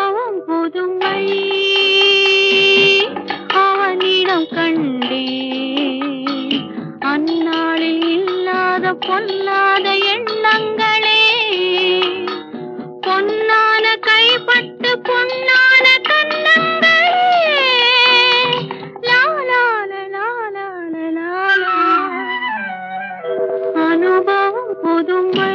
அனுபவம் புதுமை அவனிடம் கண்டே அந்நாளில் இல்லாத பொல்லாத எண்ணங்களே பொன்னான கைப்பட்டு பொன்னான கண்ணங்களே லாலால லாலால லாலா அனுபவம் புதுமை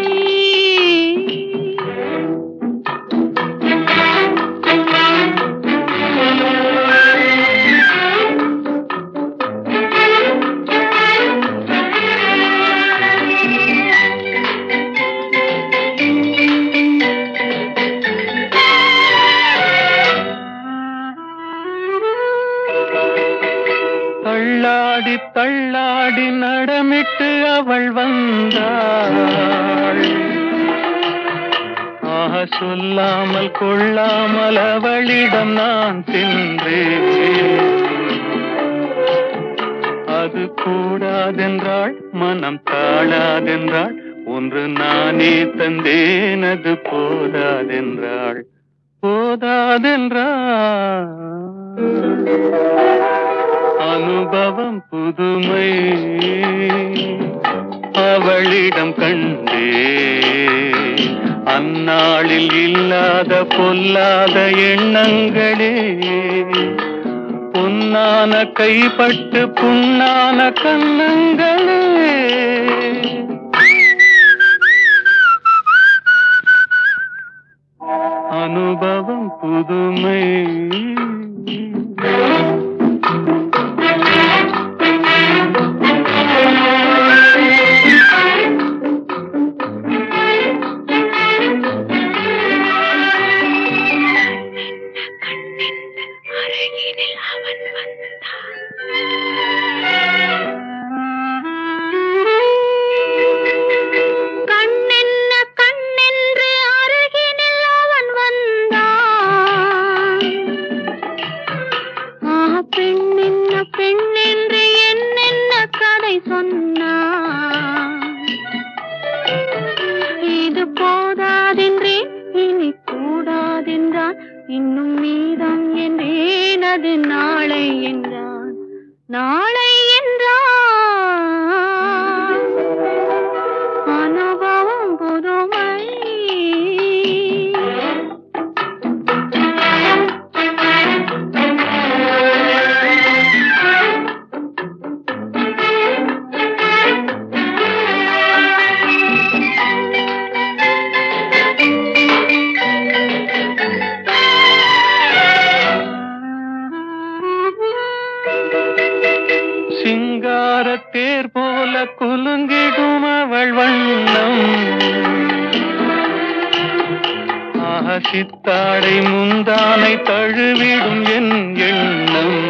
தள்ளாடி தள்ளாடி நடமிட்டு அவள் வந்தாள் ஆக சொல்லாமல் கொள்ளாமல் அவளிடம் நான் சென்றேன் அது கூடாதென்றாள் மனம் தாழாதென்றாள் ஒன்று நானே தந்தேன் அது போதாதென்றாள் போதாதென்றாள் அனுபவம் புதுமை அவளிடம் கண்டே அந்நாளில் இல்லாத பொல்லாத எண்ணங்களே பொன்னான கைப்பட்டு புண்ணான கண்ணங்களே அனுபவம் புதுமை அருகினில் அவன் வந்தான் கண்ணென்ன கண்ணென்று அருகினில் அவன் வந்தான் ஆ பெண்ணென்ன பெண்ணென்று என்னென்ன கதை சொன்னான் இது போதாதென்றேன் இனி கூடாதென்றான் இன்னும் மீதம் என்றேன் அது நாளை என்றான் நாளை என்றான் அனுபவம் புதுமை சிங்கார தேர் போல குலுங்கிடும் அவள் வண்ணம் ஆக சித்தாடை முந்தானை தழுவிடும் என் எண்ணம்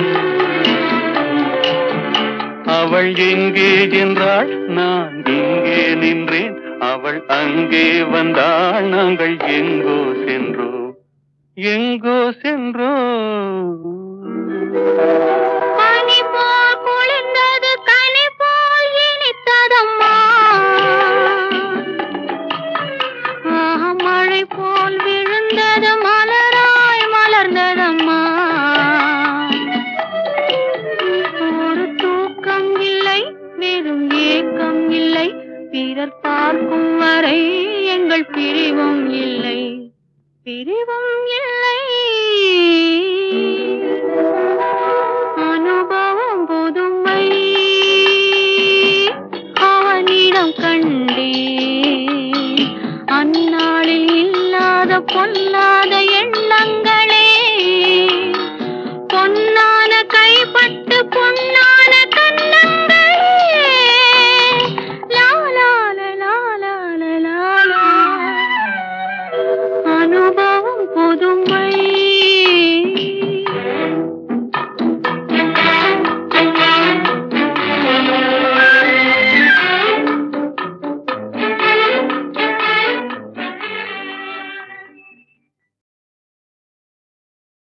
அவள் எங்கே என்றாள் நான் இங்கே நின்றேன் அவள் அங்கே வந்தாள் நாங்கள் எங்கோ சென்றோம் எங்கோ சென்றோம் பனி போல் குளிர்ந்தது கனி போல் இனித்ததம்மா ஆஹா, மழை போல் விழுந்தது மலராய் மலர்ந்ததம்மா ஒரு தூக்கம் இல்லை வெறும் ஏக்கம் இல்லை பிறர் பார்க்கும் வரை எங்கள் பிரிவும் இல்லை பிரிவும் இல்லை அனுபவம் புதுமை அவனிடம் கண்டே அந்நாளில் இல்லாத பொல்லாத எண்ணங்களே பொன்னான கைப்பட்டு பொன்னான கண்ணங்களே லாலால லாலால லாலா அனுபவம் புதுமை